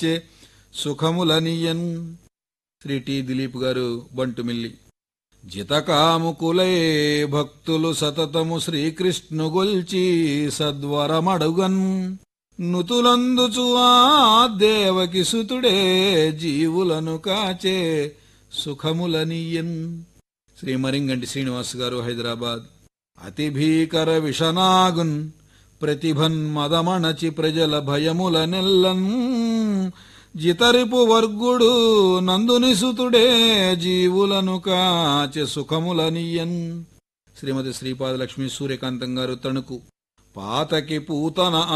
చే సుఖములనియన్ శ్రీ టి దిలీప్ గారు బంటుమిల్లి జితకాముకులే భక్తులు సతతము శ్రీకృష్ణు గొల్చి సద్వరమడుగన్ నుతులందుచు ఆ దేవకి సుతుడే జీవులను కాచే సుఖములనియన్ శ్రీ మరింగంటి శ్రీనివాస్ గారు హైదరాబాద్ అతి భీకర విషనాగున్ ప్రతిభన్ మదమణచి ప్రజల భయముల నెల్లన్ జితరిపు వర్గుడు నందుని సుతుడే జీవులను కాచె సుఖములనియన్ శ్రీమతి శ్రీపాద లక్ష్మీ సూర్యకాంతం గారు తణుకు పాతకి పూతన